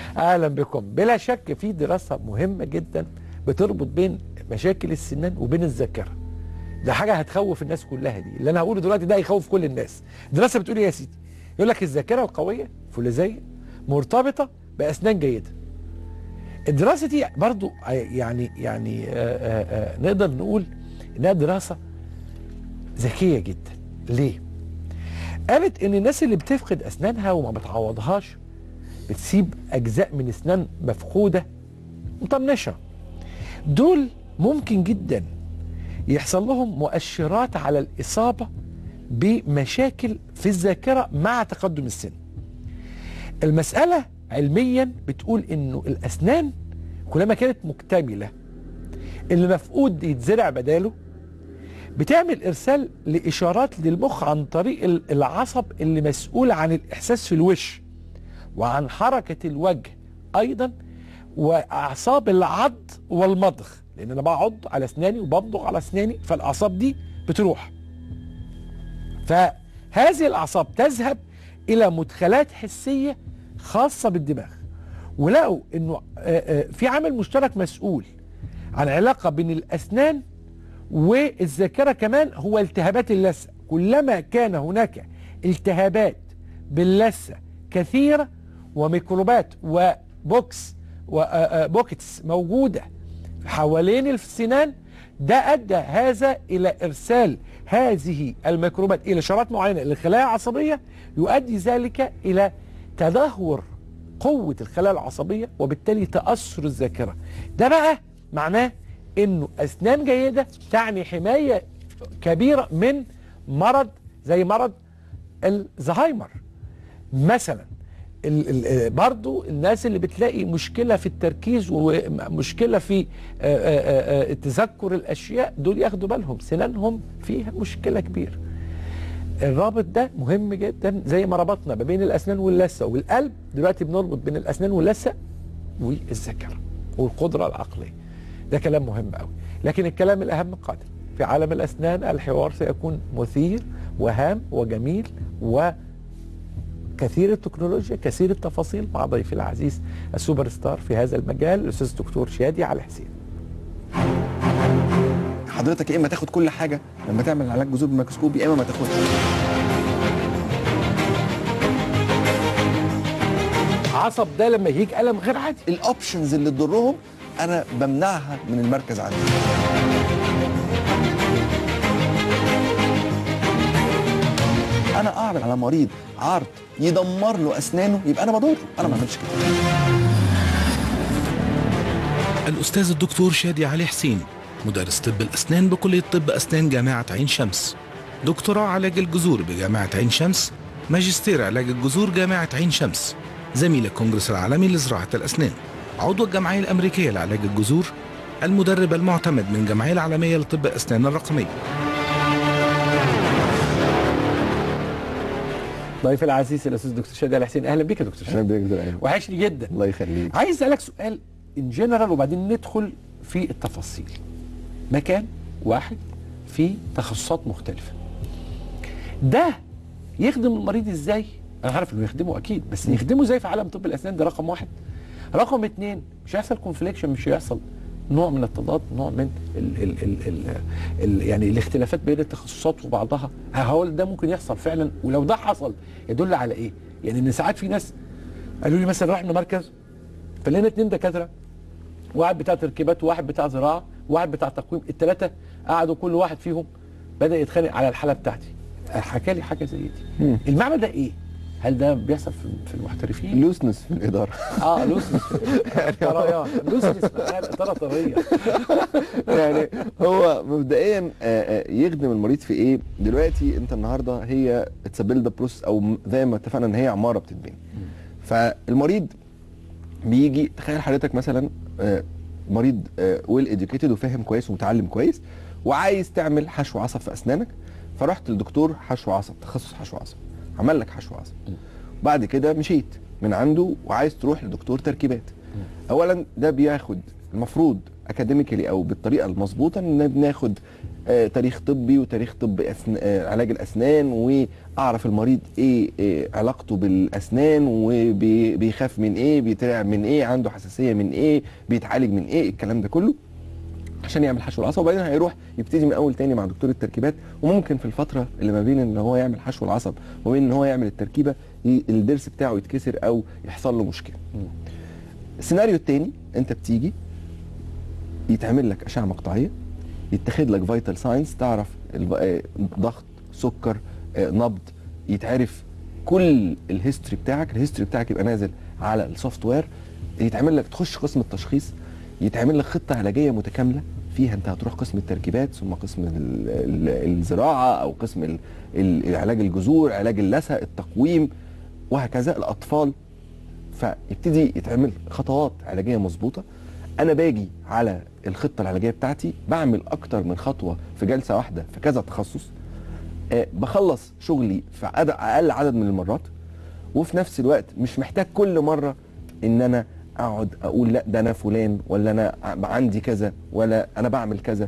اهلا بكم بلا شك في دراسه مهمه جدا بتربط بين مشاكل السنان وبين الذاكره ده حاجه هتخوف الناس كلها دي اللي انا هقوله دلوقتي ده هيخوف كل الناس الدراسه بتقول ايه يا سيدي يقول لك الذاكره القويه فولاذيه مرتبطه باسنان جيده الدراسه دي برضو يعني يعني آآ آآ نقدر نقول انها دراسه ذكيه جدا ليه قالت ان الناس اللي بتفقد اسنانها وما بتعوضهاش بتسيب اجزاء من اسنان مفقوده مطنشه دول ممكن جدا يحصل لهم مؤشرات على الاصابه بمشاكل في الذاكره مع تقدم السن المساله علميا بتقول انه الاسنان كلما كانت مكتمله اللي مفقود يتزرع بداله بتعمل ارسال لاشارات للمخ عن طريق العصب اللي مسؤول عن الاحساس في الوش وعن حركه الوجه ايضا واعصاب العض والمضغ لان انا بقعد على اسناني وبمضغ على اسناني فالاعصاب دي بتروح فهذه الاعصاب تذهب الى مدخلات حسيه خاصه بالدماغ ولقوا انه في عامل مشترك مسؤول عن علاقه بين الاسنان والذاكره كمان هو التهابات اللثه كلما كان هناك التهابات باللثه كثيره وميكروبات وبوكس وبوكتس موجوده حوالين السنان ده ادى هذا الى ارسال هذه الميكروبات الى اشارات معينه للخلايا العصبيه يؤدي ذلك الى تدهور قوه الخلايا العصبيه وبالتالي تاثر الذاكره ده بقى معناه انه اسنان جيده تعني حمايه كبيره من مرض زي مرض الزهايمر مثلا ال ال برضو الناس اللي بتلاقي مشكله في التركيز ومشكله في تذكر الاشياء دول ياخدوا بالهم سنانهم فيها مشكله كبيره الرابط ده مهم جدا زي ما ربطنا ما بين الاسنان واللثه والقلب دلوقتي بنربط بين الاسنان واللثه والذاكره والقدره العقليه ده كلام مهم قوي لكن الكلام الاهم قادم في عالم الاسنان الحوار سيكون مثير وهام وجميل و كثير التكنولوجيا كثير التفاصيل مع ضيفي العزيز السوبر ستار في هذا المجال الاستاذ الدكتور شادي علي حسين حضرتك يا اما تاخد كل حاجه لما تعمل علاج جذور بالميكروسكوب يا اما ما تاخدش عصب ده لما يجيك الم غير عادي الاوبشنز اللي تضرهم انا بمنعها من المركز عندي انا اعرض على مريض عرض يدمر له اسنانه يبقى انا بضره انا ما بعملش كده الأستاذ الدكتور شادي علي حسين مدرس طب الأسنان بكلية طب أسنان جامعة عين شمس دكتوراه علاج الجذور بجامعة عين شمس ماجستير علاج الجذور جامعة عين شمس زميل الكونجرس العالمي لزراعة الأسنان عضو الجمعية الأمريكية لعلاج الجذور المدرب المعتمد من الجمعية العالمية لطب الأسنان الرقمية ضيف العزيز الاستاذ الدكتور شادي علي حسين اهلا بك يا دكتور اهلا شادي بيك دكتور ايمن وحشني جدا الله يخليك عايز اسالك سؤال ان جنرال وبعدين ندخل في التفاصيل مكان واحد في تخصصات مختلفه ده يخدم المريض ازاي انا عارف انه يخدمه اكيد بس يخدمه ازاي في عالم طب الاسنان ده رقم واحد رقم اتنين مش هيحصل كونفليكشن مش هيحصل نوع من التضاد نوع من ال ال ال ال ال يعني الاختلافات بين التخصصات وبعضها هقول ده ممكن يحصل فعلا ولو ده حصل يدل على ايه يعني ان ساعات في ناس قالوا لي مثلا رحنا مركز فلقينا اتنين دكاتره واحد بتاع تركيبات وواحد بتاع زراعه وواحد بتاع تقويم الثلاثه قعدوا كل واحد فيهم بدا يتخانق على الحاله بتاعتي حكى لي حاجه زي دي المعنى ده ايه هل ده بيحصل في في المحترفين لوسنس في الاداره اه لوسنس طريان لوسنس معناها الاطاره طريه يعني هو مبدئيا آه، آه، يخدم المريض في ايه دلوقتي انت النهارده هي اتس بيلد بروسس او م- زي ما اتفقنا ان هي عماره بتتبني فالمريض بيجي تخيل حضرتك مثلا آه، مريض ويل اديوكيتد وفاهم كويس ومتعلم كويس وعايز تعمل حشو عصب في اسنانك فرحت للدكتور حشو عصب تخصص حشو عصب عمل لك حشو عصب بعد كده مشيت من عنده وعايز تروح لدكتور تركيبات اولا ده بياخد المفروض اكاديميكالي او بالطريقه المظبوطه ان بناخد آه تاريخ طبي وتاريخ طب أسن... آه علاج الاسنان واعرف المريض ايه, إيه علاقته بالاسنان وبيخاف من ايه بيترعب من ايه عنده حساسيه من ايه بيتعالج من ايه الكلام ده كله عشان يعمل حشو العصب وبعدين هيروح يبتدي من اول تاني مع دكتور التركيبات وممكن في الفتره اللي ما بين ان هو يعمل حشو العصب وبين ان هو يعمل التركيبه ي- الضرس بتاعه يتكسر او يحصل له مشكله. السيناريو التاني انت بتيجي يتعمل لك اشعه مقطعيه يتاخد لك فيتال ساينس تعرف الب- آه، ضغط سكر آه، نبض يتعرف كل الهيستوري بتاعك الهيستوري بتاعك يبقى نازل على السوفت وير يتعمل لك تخش قسم التشخيص يتعمل لك خطه علاجيه متكامله فيها انت هتروح قسم التركيبات ثم قسم ال- ال- الزراعه او قسم ال- ال- علاج الجذور علاج اللثه التقويم وهكذا الاطفال فيبتدي يتعمل خطوات علاجيه مظبوطه انا باجي على الخطه العلاجيه بتاعتي بعمل اكتر من خطوه في جلسه واحده في كذا تخصص آه، بخلص شغلي في عدد اقل عدد من المرات وفي نفس الوقت مش محتاج كل مره ان انا اقعد اقول لا ده انا فلان ولا انا ع- عندي كذا ولا انا بعمل كذا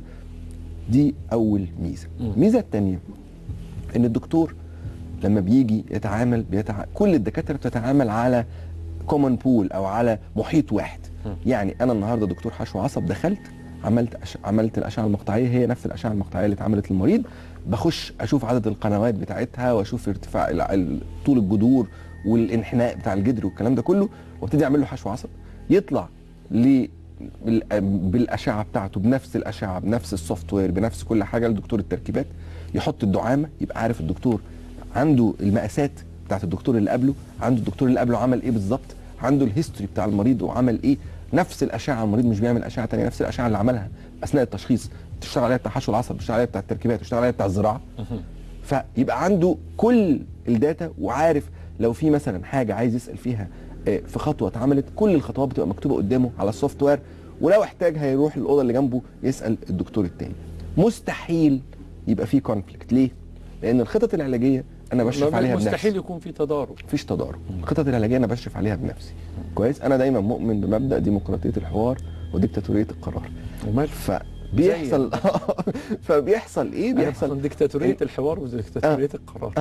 دي اول ميزه الميزه الثانيه ان الدكتور لما بيجي يتعامل بيتع... كل الدكاتره بتتعامل على كومن بول او على محيط واحد يعني انا النهارده دكتور حشو عصب دخلت عملت أش... عملت الاشعه المقطعيه هي نفس الاشعه المقطعيه اللي اتعملت للمريض بخش اشوف عدد القنوات بتاعتها واشوف ارتفاع ال- ال- طول الجذور والانحناء بتاع الجدر والكلام ده كله وابتدي اعمل له حشو عصب يطلع ل بال- بالاشعه بتاعته بنفس الاشعه بنفس السوفت وير بنفس كل حاجه لدكتور التركيبات يحط الدعامه يبقى عارف الدكتور عنده المقاسات بتاعت الدكتور اللي قبله عنده الدكتور اللي قبله عمل ايه بالظبط عنده الهيستوري بتاع المريض وعمل ايه نفس الاشعه المريض مش بيعمل اشعه تانية نفس الاشعه اللي عملها اثناء التشخيص تشتغل عليها بتاع حشو العصب تشتغل عليها بتاع التركيبات تشتغل عليها بتاع الزراعه فيبقى عنده كل الداتا وعارف لو في مثلا حاجه عايز يسال فيها آه، في خطوه اتعملت كل الخطوات بتبقى مكتوبه قدامه على السوفت وير ولو احتاج هيروح الاوضه اللي جنبه يسال الدكتور التاني مستحيل يبقى في كونفليكت ليه لان الخطط العلاجيه انا بشرف عليها بنفسي مستحيل يكون في تضارب مفيش تضارب الخطط العلاجيه انا بشرف عليها بنفسي كويس انا دايما مؤمن بمبدا ديمقراطيه الحوار وديكتاتوريه القرار ومال فبيحصل فبيحصل ايه بيحصل بيحصل ديكتاتوريه الحوار وديكتاتوريه القرار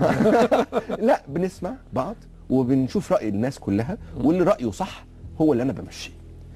لا بنسمع بعض وبنشوف راي الناس كلها واللي رايه صح هو اللي انا بمشيه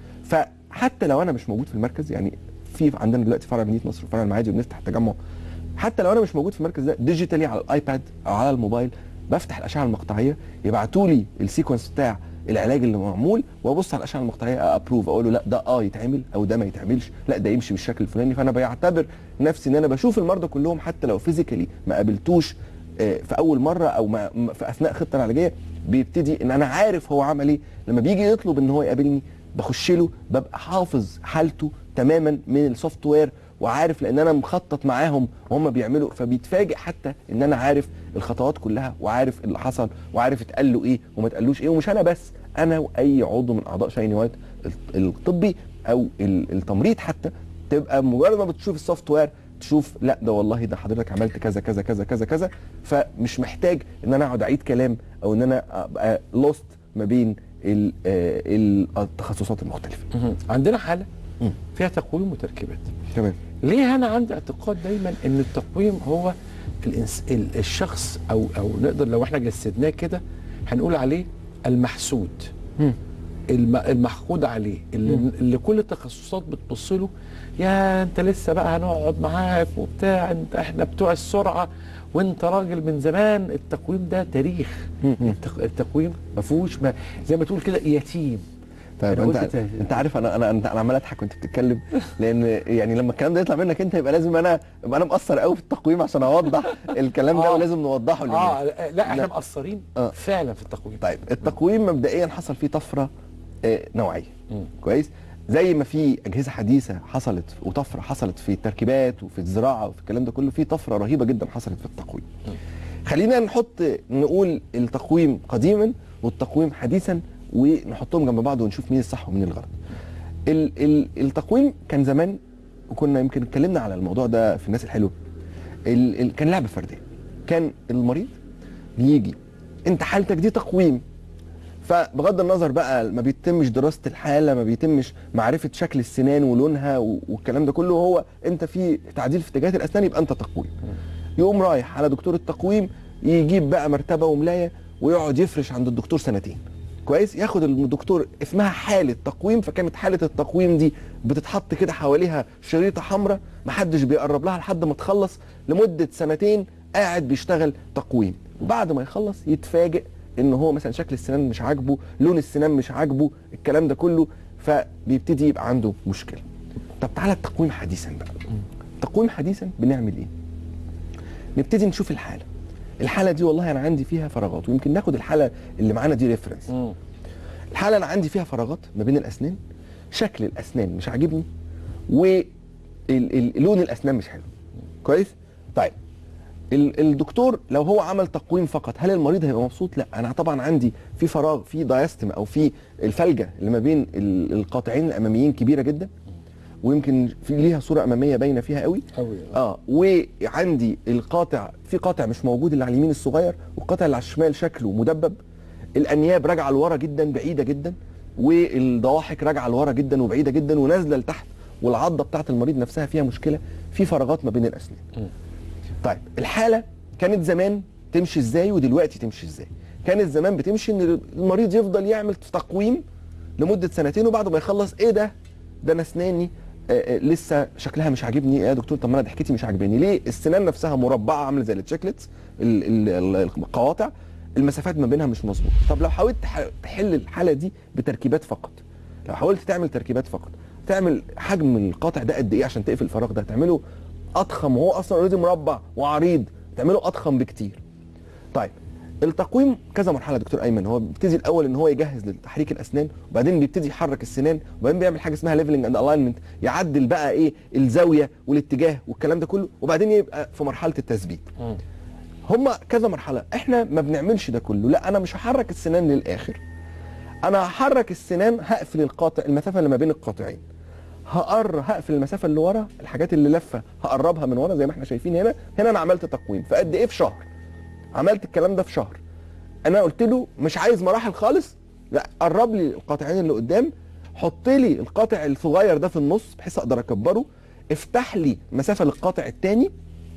فحتى لو انا مش موجود في المركز يعني في عندنا دلوقتي فرع مدينه نصر وفرع المعادي وبنفتح التجمع حتى لو انا مش موجود في المركز ده ديجيتالي على الايباد او على الموبايل بفتح الاشعه المقطعيه يبعتوا لي السيكونس بتاع العلاج اللي معمول وابص على الاشعه المقطعيه ابروف اقول له لا ده اه يتعمل او ده ما يتعملش لا ده يمشي بالشكل الفلاني فانا بعتبر نفسي ان انا بشوف المرضى كلهم حتى لو فيزيكالي ما قابلتوش آه، في اول مره او ما ما- في اثناء الخطه العلاجيه بيبتدي ان انا عارف هو عمل ايه لما بيجي يطلب ان هو يقابلني بخش له ببقى حافظ حالته تماما من السوفت وير وعارف لان انا مخطط معاهم وهم بيعملوا فبيتفاجئ حتى ان انا عارف الخطوات كلها وعارف اللي حصل وعارف اتقال له ايه وما اتقالوش ايه ومش انا بس انا واي عضو من اعضاء شايني وايت الطبي او ال- التمريض حتى تبقى مجرد ما بتشوف السوفت وير تشوف لا ده والله ده حضرتك عملت كذا كذا كذا كذا كذا فمش محتاج ان انا اقعد اعيد كلام او ان انا ابقى لوست ما بين ال- آه، ال- التخصصات المختلفه عندنا حاله مم. فيها تقويم وتركيبات تمام ليه انا عندي اعتقاد دايما ان التقويم هو الإنس... ال- الشخص او او نقدر لو احنا جسدناه كده هنقول عليه المحسود مم. الم... المحقود عليه اللي, اللي كل التخصصات بتبص له يا انت لسه بقى هنقعد معاك وبتاع انت احنا بتوع السرعه وانت راجل من زمان التقويم ده تاريخ مم. التق... التقويم ما فيهوش ما... زي ما تقول كده يتيم طيب أنا انت قلت ت- انت عارف انا انا انا عمال اضحك وانت بتتكلم لان يعني لما الكلام ده يطلع منك انت يبقى لازم انا يبقى انا مقصر قوي في التقويم عشان اوضح الكلام ده آه. ولازم نوضحه للناس اه لا احنا لا. مقصرين آه. فعلا في التقويم طيب التقويم مبدئيا حصل فيه طفره آه، نوعيه مم. كويس زي ما في اجهزه حديثه حصلت وطفره حصلت في التركيبات وفي الزراعه وفي الكلام ده كله في طفره رهيبه جدا حصلت في التقويم خلينا نحط نقول التقويم قديما والتقويم حديثا ونحطهم جنب بعض ونشوف مين الصح ومين الغلط ال ال التقويم كان زمان وكنا يمكن اتكلمنا على الموضوع ده في الناس الحلوه ال ال كان لعبه فرديه كان المريض بيجي انت حالتك دي تقويم فبغض النظر بقى ما بيتمش دراسه الحاله ما بيتمش معرفه شكل السنان ولونها و- والكلام ده كله هو انت في تعديل في اتجاهات الاسنان يبقى انت تقويم يقوم رايح على دكتور التقويم يجيب بقى مرتبه وملايه ويقعد يفرش عند الدكتور سنتين كويس ياخد الدكتور اسمها حاله تقويم فكانت حاله التقويم دي بتتحط كده حواليها شريطه حمراء محدش بيقرب لها لحد ما تخلص لمده سنتين قاعد بيشتغل تقويم وبعد ما يخلص يتفاجئ ان هو مثلا شكل السنان مش عاجبه لون السنان مش عاجبه الكلام ده كله فبيبتدي يبقى عنده مشكله طب تعالى التقويم حديثا بقى التقويم حديثا بنعمل ايه نبتدي نشوف الحاله الحاله دي والله انا عندي فيها فراغات ويمكن ناخد الحاله اللي معانا دي ريفرنس مم. الحاله انا عندي فيها فراغات ما بين الاسنان شكل الاسنان مش عاجبني ولون الاسنان مش حلو كويس طيب ال- الدكتور لو هو عمل تقويم فقط هل المريض هيبقى مبسوط لا انا طبعا عندي في فراغ في دايستم او في الفلجه اللي ما بين ال- القاطعين الاماميين كبيره جدا ويمكن في ليها صوره اماميه باينه فيها قوي قوي اه وعندي القاطع في قاطع مش موجود اللي على اليمين الصغير والقاطع اللي على الشمال شكله مدبب الانياب راجعه لورا جدا بعيده جدا والضواحك راجعه لورا جدا وبعيده جدا ونازله لتحت والعضه بتاعت المريض نفسها فيها مشكله في فراغات ما بين الاسنان طيب الحاله كانت زمان تمشي ازاي ودلوقتي تمشي ازاي كانت زمان بتمشي ان المريض يفضل يعمل تقويم لمده سنتين وبعد ما يخلص ايه ده ده انا اسناني آه، آه، لسه شكلها مش عاجبني ايه يا دكتور طب ما انا ضحكتي مش عاجباني ليه السنان نفسها مربعه عامله زي التشيكلتس ال- ال- ال- القواطع المسافات ما بينها مش مظبوطه طب لو حاولت تح- تحل الحاله دي بتركيبات فقط لو حاولت تعمل تركيبات فقط تعمل حجم القاطع ده قد ايه عشان تقفل الفراغ ده تعمله اضخم وهو اصلا اوريدي مربع وعريض تعمله اضخم بكتير طيب التقويم كذا مرحله يا دكتور ايمن هو بيبتدي الاول ان هو يجهز لتحريك الاسنان وبعدين بيبتدي يحرك السنان وبعدين بيعمل حاجه اسمها ليفلنج اند الاينمنت يعدل بقى ايه الزاويه والاتجاه والكلام ده كله وبعدين يبقى في مرحله التثبيت مم. هما كذا مرحله احنا ما بنعملش ده كله لا انا مش هحرك السنان للاخر انا هحرك السنان هقفل القاطع المسافه اللي ما بين القاطعين هقر هقفل المسافه اللي ورا الحاجات اللي لفه هقربها من ورا زي ما احنا شايفين هنا هنا انا عملت تقويم فقد ايه في شهر عملت الكلام ده في شهر انا قلت له مش عايز مراحل خالص لا قرب لي القاطعين اللي قدام حط لي القاطع الصغير ده في النص بحيث اقدر اكبره افتح لي مسافه للقاطع الثاني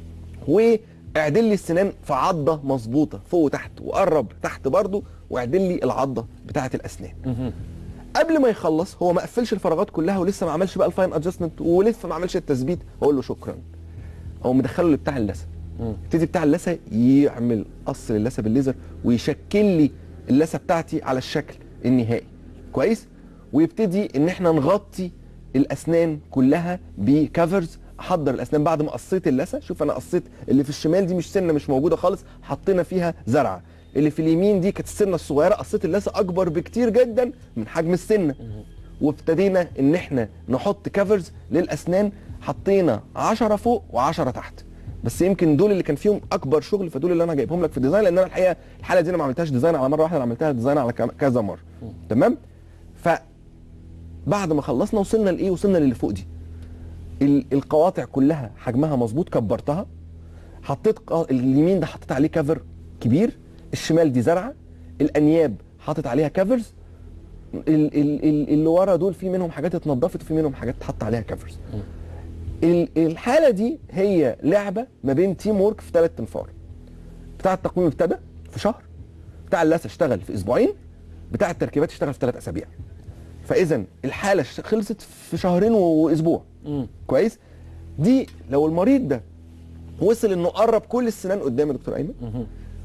واعدل لي السنان في عضه مظبوطه فوق وتحت وقرب تحت برضو واعدل لي العضه بتاعه الاسنان مهم. قبل ما يخلص هو ما قفلش الفراغات كلها ولسه ما عملش بقى الفاين ادجستمنت ولسه ما عملش التثبيت اقول له شكرا هو مدخله لبتاع اللثه مم. يبتدي بتاع اللثه يعمل قص للثه بالليزر ويشكل لي اللثه بتاعتي على الشكل النهائي كويس ويبتدي ان احنا نغطي الاسنان كلها بكفرز احضر الاسنان بعد ما قصيت اللثه شوف انا قصيت اللي في الشمال دي مش سنه مش موجوده خالص حطينا فيها زرعه اللي في اليمين دي كانت السنه الصغيره قصيت اللثه اكبر بكتير جدا من حجم السنه وابتدينا ان احنا نحط كفرز للاسنان حطينا 10 فوق و10 تحت بس يمكن دول اللي كان فيهم اكبر شغل فدول اللي انا جايبهم لك في الديزاين لان انا الحقيقه الحاله دي انا ما عملتهاش ديزاين على مره واحده انا عملتها ديزاين على كم- كذا مره تمام ف بعد ما خلصنا وصلنا لايه وصلنا للي فوق دي ال- القواطع كلها حجمها مظبوط كبرتها حطيت قا- اليمين ده حطيت عليه كفر كبير الشمال دي زرعه الانياب حاطط عليها كفرز ال- ال- ال- اللي ورا دول في منهم حاجات اتنضفت وفي منهم حاجات اتحط عليها كفرز ال- الحاله دي هي لعبه ما بين تيم وورك في ثلاث انفار بتاع التقويم ابتدى في شهر بتاع اللثه اشتغل في اسبوعين بتاع التركيبات اشتغل في ثلاث اسابيع فاذا الحاله ش- خلصت في شهرين واسبوع مم. كويس دي لو المريض ده وصل انه قرب كل السنان قدام يا دكتور ايمن مهم.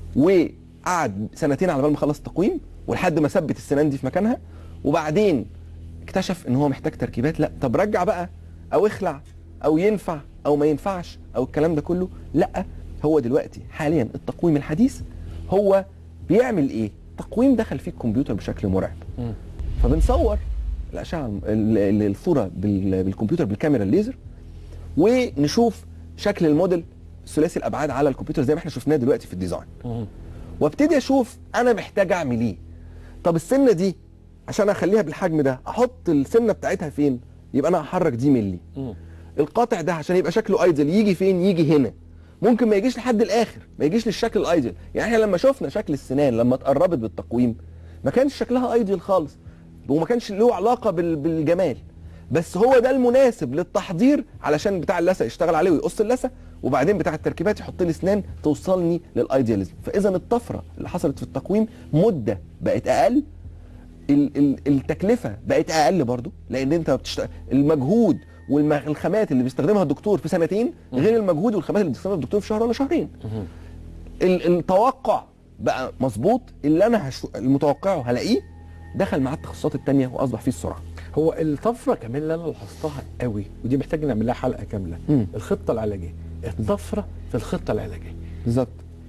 وقعد سنتين على بال ما خلص التقويم ولحد ما ثبت السنان دي في مكانها وبعدين اكتشف ان هو محتاج تركيبات لا طب رجع بقى او اخلع او ينفع او ما ينفعش او الكلام ده كله لا هو دلوقتي حاليا التقويم الحديث هو بيعمل ايه تقويم دخل فيه الكمبيوتر بشكل مرعب مم. فبنصور الاشعه ال- ال- الصوره بال- بالكمبيوتر بالكاميرا الليزر ونشوف شكل الموديل ثلاثي الابعاد على الكمبيوتر زي ما احنا شفناه دلوقتي في الديزاين مهم. وابتدي اشوف انا محتاج اعمل ايه طب السنه دي عشان اخليها بالحجم ده احط السنه بتاعتها فين يبقى انا هحرك دي ملي مم. القاطع ده عشان يبقى شكله ايدل يجي فين يجي هنا ممكن ما يجيش لحد الاخر ما يجيش للشكل الايدل يعني احنا لما شفنا شكل السنان لما اتقربت بالتقويم ما كانش شكلها ايديال خالص وما كانش له علاقه بال- بالجمال بس هو ده المناسب للتحضير علشان بتاع اللثه يشتغل عليه ويقص اللثه وبعدين بتاع التركيبات يحط لي اسنان توصلني للايدياليزم فاذا الطفره اللي حصلت في التقويم مده بقت اقل ال- ال- التكلفه بقت اقل برضو لان انت بتشت... المجهود والخامات اللي بيستخدمها الدكتور في سنتين غير المجهود والخامات اللي بيستخدمها الدكتور في شهر ولا شهرين ال- التوقع بقى مظبوط اللي انا هشو... المتوقعه هلاقيه دخل مع التخصصات التانية واصبح فيه السرعه هو الطفره كمان اللي انا لاحظتها قوي ودي محتاج نعمل لها حلقه كامله مم. الخطه العلاجيه الطفره في الخطه العلاجيه بالظبط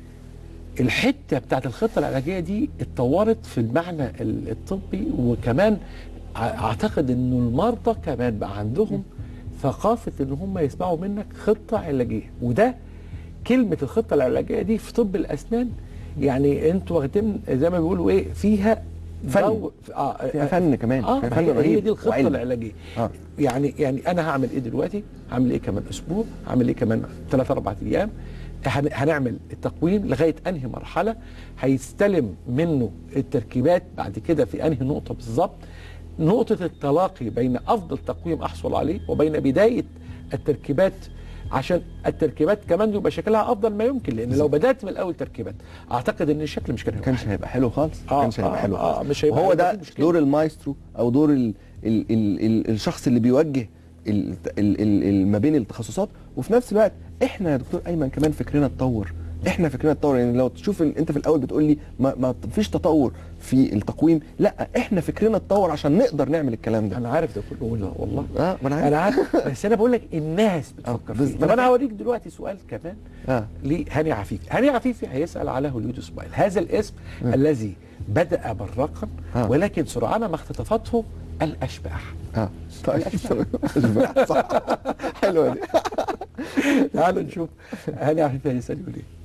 الحته بتاعت الخطه العلاجيه دي اتطورت في المعنى ال- الطبي وكمان ع- اعتقد انه المرضى كمان بقى عندهم ثقافه ان هم يسمعوا منك خطه علاجيه وده كلمه الخطه العلاجيه دي في طب الاسنان يعني انتوا واخدين زي ما بيقولوا ايه فيها فن. جو- اه فيها فن كمان اه فيها ما فن هي, هي رهيب دي الخطه وعلم. العلاجيه آه. يعني يعني انا هعمل ايه دلوقتي هعمل ايه كمان اسبوع هعمل ايه كمان ثلاث اربع ايام هن- هنعمل التقويم لغايه انهي مرحله هيستلم منه التركيبات بعد كده في انهي نقطه بالظبط نقطه التلاقي بين افضل تقويم احصل عليه وبين بدايه التركيبات عشان التركيبات كمان يبقى شكلها افضل ما يمكن لان لو بدات من الاول تركيبات اعتقد ان الشكل مش كان ما هيبقى كانش حلو. هيبقى حلو خالص ما آه، كانش هيبقى آه، حلو آه، خالص مش هيبقى وهو هيبقى ده فيه مشكلة. دور المايسترو او دور ال ال ال ال الشخص اللي بيوجه ال ال ال ال ما بين التخصصات وفي نفس الوقت احنا يا دكتور ايمن كمان فكرنا اتطور احنا فكرنا اتطور يعني لو تشوف ال- انت في الاول بتقول لي ما, ما فيش تطور في التقويم لا احنا فكرنا اتطور عشان نقدر نعمل الكلام ده انا عارف ده كله والله- والله اه ما انا عارف انا عارف بس انا بقول لك الناس بتفكر بس- فيه طب انا هوريك دلوقتي سؤال كمان اه لهاني عفيفي هاني عفيفي هيسال على هوليود سمايل هذا الاسم الذي بدا براقا آه. ولكن سرعان ما اختطفته الاشباح اه طيب أشباح، صح حلوه دي تعالوا نشوف هاني عفيفي هيسال يقول ايه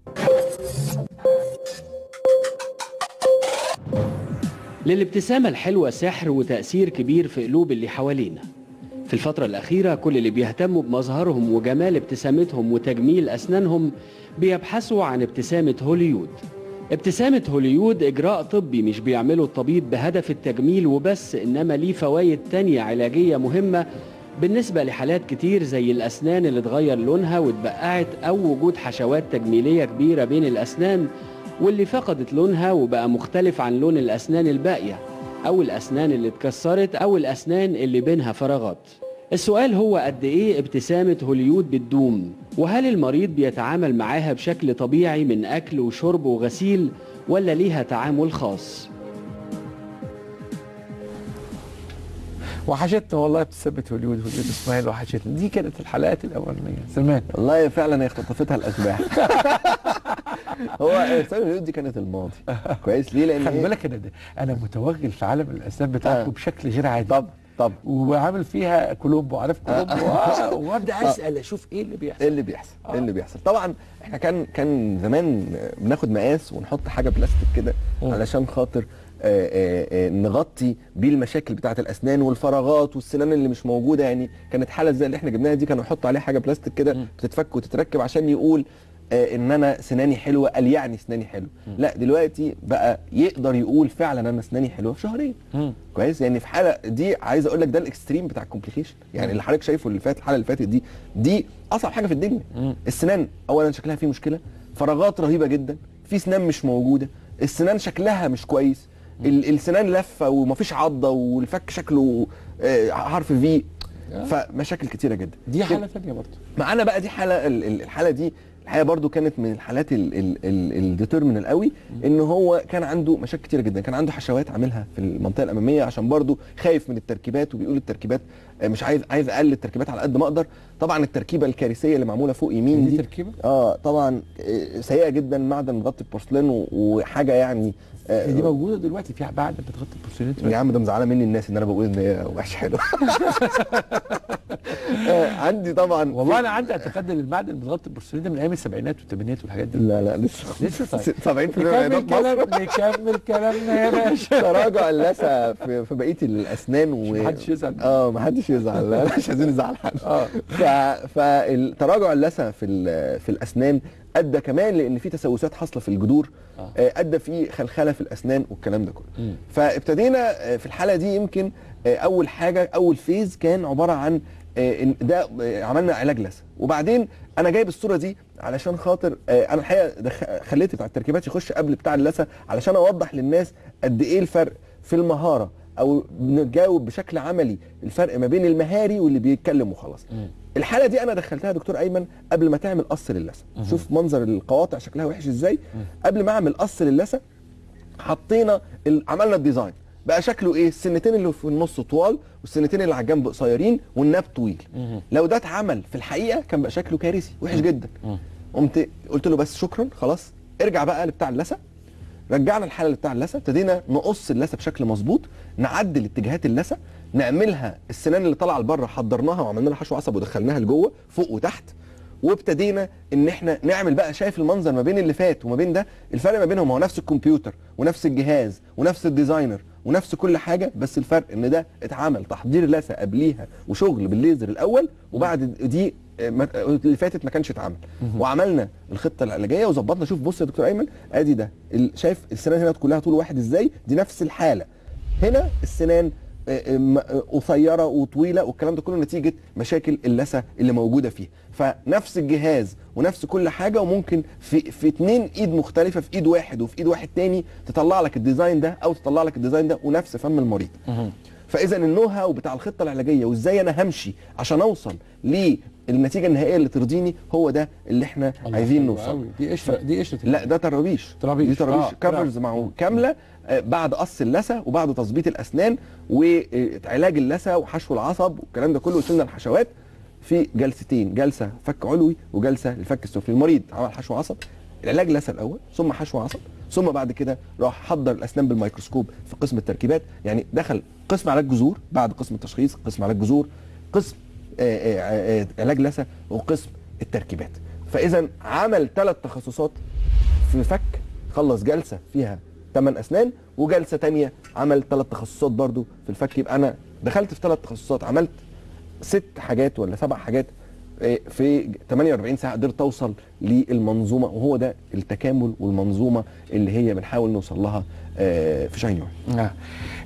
للابتسامة الحلوة سحر وتأثير كبير في قلوب اللي حوالينا في الفترة الأخيرة كل اللي بيهتموا بمظهرهم وجمال ابتسامتهم وتجميل أسنانهم بيبحثوا عن ابتسامة هوليود ابتسامة هوليود إجراء طبي مش بيعمله الطبيب بهدف التجميل وبس إنما ليه فوائد تانية علاجية مهمة بالنسبة لحالات كتير زي الأسنان اللي اتغير لونها واتبقعت أو وجود حشوات تجميلية كبيرة بين الأسنان واللي فقدت لونها وبقى مختلف عن لون الأسنان الباقية أو الأسنان اللي اتكسرت أو الأسنان اللي بينها فراغات السؤال هو قد إيه ابتسامة هوليود بتدوم وهل المريض بيتعامل معاها بشكل طبيعي من أكل وشرب وغسيل ولا ليها تعامل خاص وحشتنا والله ابتسامه هوليود هوليود اسماعيل وحشتنا دي كانت الحلقات الاولانيه سلمان والله فعلا هي اختطفتها الاشباح هو سامي اليود دي كانت الماضي كويس ليه لان خلي إيه؟ بالك انا انا متوغل في عالم الاسنان بتاعكم آه. بشكل غير عادي طب طب وعامل فيها كولومبو عارف كولومبو آه. وابدا اسال اشوف ايه اللي بيحصل ايه اللي بيحصل ايه اللي بيحصل طبعا احنا كان كان زمان بناخد مقاس ونحط حاجه بلاستيك كده مم. علشان خاطر آه، آه، آه، نغطي بيه المشاكل بتاعه الاسنان والفراغات والسنان اللي مش موجوده يعني كانت حاله زي اللي احنا جبناها دي كانوا يحطوا عليها حاجه بلاستيك كده مم. بتتفك وتتركب عشان يقول آه، ان انا سناني حلوه قال يعني سناني حلوه لا دلوقتي بقى يقدر يقول فعلا انا سناني حلوه في شهرين مم. كويس يعني في حاله دي عايز اقول لك ده الاكستريم بتاع الكومبليكيشن يعني اللي حضرتك شايفه اللي فات الحاله اللي فاتت دي دي اصعب حاجه في الدنيا مم. السنان اولا شكلها فيه مشكله فراغات رهيبه جدا في سنان مش موجوده السنان شكلها مش كويس ال- السنان لفه ومفيش عضه والفك شكله آه، حرف في فمشاكل كتيره جدا دي حاله ثانيه برضه معانا بقى دي حاله ال- ال- الحاله دي الحقيقه برضو كانت من الحالات الديترمن القوي ان هو كان عنده مشاكل كتيره جدا كان عنده حشوات عاملها في المنطقه الاماميه عشان برضو خايف من التركيبات وبيقول التركيبات آه، مش عايز عايز اقلل التركيبات على قد ما اقدر طبعا التركيبه الكارثيه اللي معموله فوق يمين دي دي تركيبه اه طبعا آه، سيئه جدا معدن مغطي البورسلين و- وحاجه يعني آه، دي موجوده دلوقتي في بعد بتغطي البورسلين يا عم ده مزعله مني الناس ان انا بقول ان هي وحش حلو آه، عندي طبعا والله انا عندي اعتقاد ان المعدن بتغطي البورسلين ده من ايام السبعينات والثمانينات والحاجات دي لا لا لسه لسه طيب 70% نكمل من كلام مصر نكمل كلامنا يا باشا تراجع اللثه في, في بقيه الاسنان و محدش يزعل. اه ما حدش يزعل لا، مش عايزين نزعل حد اه ف... فالتراجع اللثه في ال... في الاسنان ادى كمان لان في تسوسات حاصله في الجذور آه، ادى في خلخله في الاسنان والكلام ده كله فابتدينا آه، في الحاله دي يمكن آه، اول حاجه اول فيز كان عباره عن آه، إن ده آه، عملنا علاج لثه وبعدين انا جايب الصوره دي علشان خاطر آه، انا الحقيقه دخ- خليت بتاع التركيبات يخش قبل بتاع اللثه علشان اوضح للناس قد ايه الفرق في المهاره او نجاوب بشكل عملي الفرق ما بين المهاري واللي بيتكلم وخلاص الحاله دي انا دخلتها دكتور ايمن قبل ما تعمل قص للثه شوف منظر القواطع شكلها وحش ازاي قبل ما اعمل قص للثه حطينا ال- عملنا الديزاين بقى شكله ايه السنتين اللي في النص طوال والسنتين اللي على الجنب قصيرين والناب طويل لو ده اتعمل في الحقيقه كان بقى شكله كارثي وحش جدا قمت قلت له بس شكرا خلاص ارجع بقى لبتاع اللثه رجعنا الحاله لبتاع اللثه ابتدينا نقص اللثه بشكل مظبوط نعدل اتجاهات اللثه نعملها السنان اللي طالعه لبره حضرناها وعملنا لها حشو عصب ودخلناها لجوه فوق وتحت وابتدينا ان احنا نعمل بقى شايف المنظر ما بين اللي فات وما بين ده الفرق ما بينهم هو نفس الكمبيوتر ونفس الجهاز ونفس الديزاينر ونفس كل حاجه بس الفرق ان ده اتعمل تحضير لثه قبليها وشغل بالليزر الاول وبعد دي آه، ما- اللي فاتت ما كانش اتعمل وعملنا الخطه العلاجيه وظبطنا شوف بص يا دكتور ايمن ادي ده ال- شايف السنان هنا كلها طول واحد ازاي دي نفس الحاله هنا السنان آه، آه، م- آه، قصيره وطويله والكلام ده كله نتيجه مشاكل اللثه اللي موجوده فيها فنفس الجهاز ونفس كل حاجه وممكن في في اتنين ايد مختلفه في ايد واحد وفي ايد واحد تاني تطلع لك الديزاين ده او تطلع لك الديزاين ده ونفس فم المريض فاذا النو هاو بتاع الخطه العلاجيه وازاي انا همشي عشان اوصل للنتيجه النهائيه اللي ترضيني هو ده اللي احنا عايزين حلو نوصل أوي. دي قشره دي قشره لا ده طرابيش طرابيش. دي طرابيش آه، كفرز معه كامله آه، بعد قص اللثه وبعد تظبيط الاسنان وعلاج اللثه وحشو العصب والكلام ده كله وشلنا الحشوات في جلستين جلسه فك علوي وجلسه للفك السفلي المريض عمل حشو عصب العلاج لثه الاول ثم حشو عصب ثم بعد كده راح حضر الاسنان بالميكروسكوب في قسم التركيبات يعني دخل قسم علاج جذور بعد قسم التشخيص قسم علاج جذور قسم آه، آه، آه، علاج لثه وقسم التركيبات فاذا عمل ثلاث تخصصات في فك خلص جلسه فيها 8 اسنان وجلسه تانية عمل ثلاث تخصصات برضو في الفك يبقى انا دخلت في ثلاث تخصصات عملت ست حاجات ولا سبع حاجات آه، في 48 ساعه قدرت اوصل للمنظومه وهو ده التكامل والمنظومه اللي هي بنحاول نوصل لها آه، في شاين يوم آه.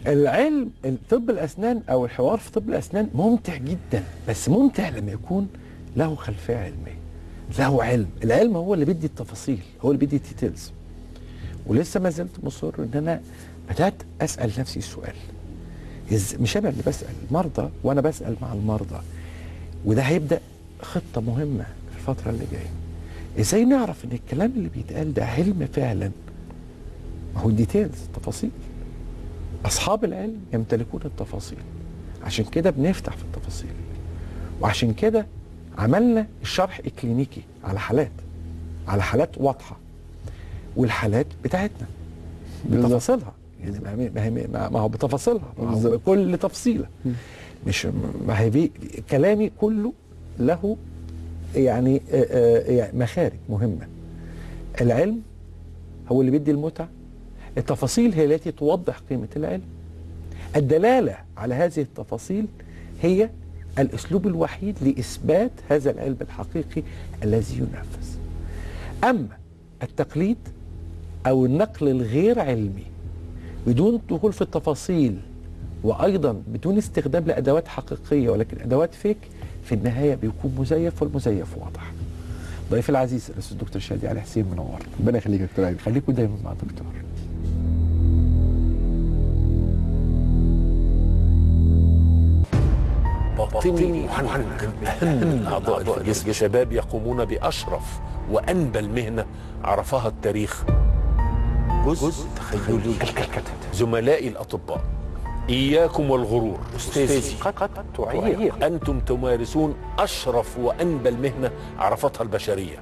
العلم طب الاسنان او الحوار في طب الاسنان ممتع جدا بس ممتع لما يكون له خلفيه علميه له علم العلم هو اللي بيدي التفاصيل هو اللي بيدي الديتيلز ولسه ما زلت مصر ان انا بدات اسال نفسي السؤال إز- مش انا اللي بسال المرضى وانا بسال مع المرضى وده هيبدا خطه مهمه في الفتره اللي جايه ازاي نعرف ان الكلام اللي بيتقال ده علم فعلا ما هو الديتيلز التفاصيل اصحاب العلم يمتلكون التفاصيل عشان كده بنفتح في التفاصيل وعشان كده عملنا الشرح الكلينيكي على حالات على حالات واضحه والحالات بتاعتنا بتفاصيلها يعني ما هي- ما هي- ما ما هو بتفاصيلها ما هو بالظبط. بكل تفصيله مش ما هي بي كلامي كله له يعني آه، آه، يعني مخارج مهمه العلم هو اللي بيدي المتعه التفاصيل هي التي توضح قيمه العلم الدلاله على هذه التفاصيل هي الاسلوب الوحيد لاثبات هذا العلم الحقيقي الذي ينفذ اما التقليد او النقل الغير علمي بدون دخول في التفاصيل وايضا بدون استخدام لادوات حقيقيه ولكن ادوات فيك في النهايه بيكون مزيف والمزيف واضح. ضيفي العزيز الاستاذ الدكتور شادي علي حسين منور ربنا يخليك يا دكتور ايمن خليكم دايما مع الدكتور. باطني محنك من أهم الأعضاء في الجسم شباب يقومون بأشرف وأنبل مهنة عرفها التاريخ جزء تخيلي زملائي الأطباء إياكم والغرور أستاذي قد تعيق أنتم تمارسون أشرف وأنبل مهنة عرفتها البشرية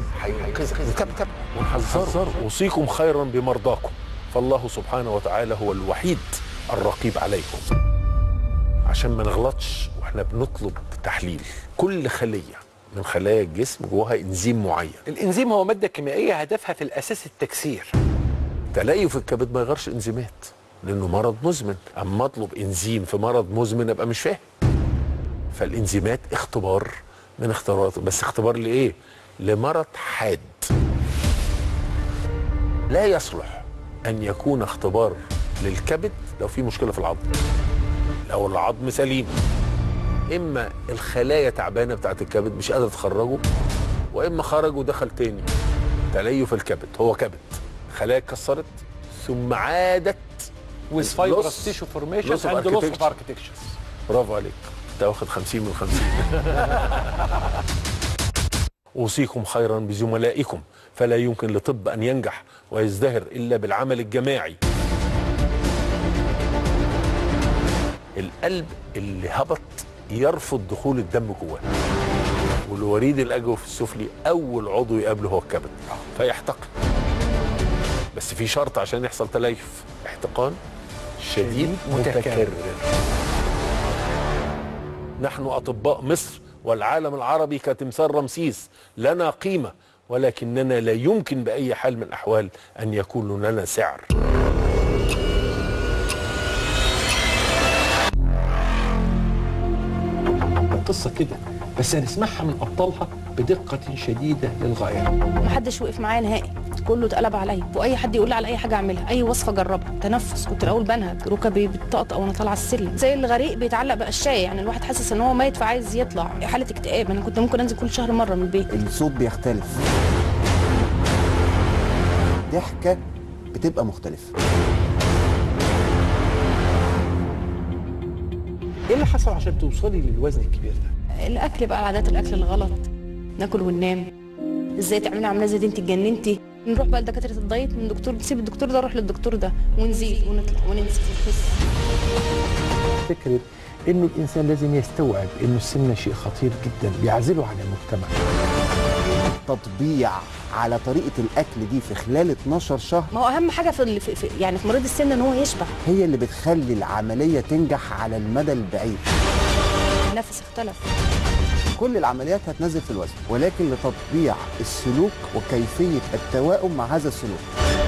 ونحذركم أوصيكم خيرا بمرضاكم فالله سبحانه وتعالى هو الوحيد الرقيب عليكم عشان ما نغلطش واحنا بنطلب تحليل كل خلية من خلايا الجسم جواها انزيم معين الانزيم هو ماده كيميائيه هدفها في الاساس التكسير تلاقيه في الكبد ما يغيرش انزيمات لانه مرض مزمن اما اطلب انزيم في مرض مزمن ابقى مش فاهم فالانزيمات اختبار من اختبارات بس اختبار لايه لمرض حاد لا يصلح ان يكون اختبار للكبد لو في مشكله في العظم لو العظم سليم اما الخلايا تعبانه بتاعت الكبد مش قادره تخرجه واما خرج ودخل تاني تليف الكبد هو كبد خلايا اتكسرت ثم عادت with Loss- fibrous tissue formation loss of and loss of architecture. architecture برافو عليك انت واخد 50 من 50 اوصيكم خيرا بزملائكم فلا يمكن لطب ان ينجح ويزدهر الا بالعمل الجماعي القلب اللي هبط يرفض دخول الدم جواه والوريد الاجوف السفلي اول عضو يقابله هو الكبد فيحتقن بس في شرط عشان يحصل تليف احتقان شديد متكرر. متكرر نحن أطباء مصر والعالم العربي كتمثال رمسيس لنا قيمة ولكننا لا يمكن بأي حال من الأحوال أن يكون لنا سعر القصه كده بس هنسمعها من ابطالها بدقه شديده للغايه محدش وقف معايا نهائي كله اتقلب عليا واي حد يقول لي على اي حاجه اعملها اي وصفه اجربها تنفس كنت الاول بنهج ركبي بتطقطق وانا طالعه السلم زي الغريق بيتعلق بقشايه يعني الواحد حاسس ان هو ميت فعايز يطلع حاله اكتئاب انا كنت ممكن انزل كل شهر مره من البيت الصوت بيختلف ضحكة بتبقى مختلفة ايه اللي حصل عشان توصلي للوزن الكبير ده الاكل بقى عادات الاكل الغلط ناكل وننام ازاي تعملي عمليه زي دي انت اتجننتي نروح بقى لدكاتره الدايت من دكتور نسيب الدكتور ده نروح للدكتور ده ونزيد ونطلع وننزل ونخس فكره انه الانسان لازم يستوعب انه السمنه شيء خطير جدا بيعزله عن المجتمع تطبيع على طريقة الأكل دي في خلال 12 شهر ما هو اهم حاجه في, ال- في, في يعني في مريض السن ان هو يشبع هي اللي بتخلي العملية تنجح على المدى البعيد النفس اختلف كل العمليات هتنزل في الوزن ولكن لتطبيع السلوك وكيفية التواؤم مع هذا السلوك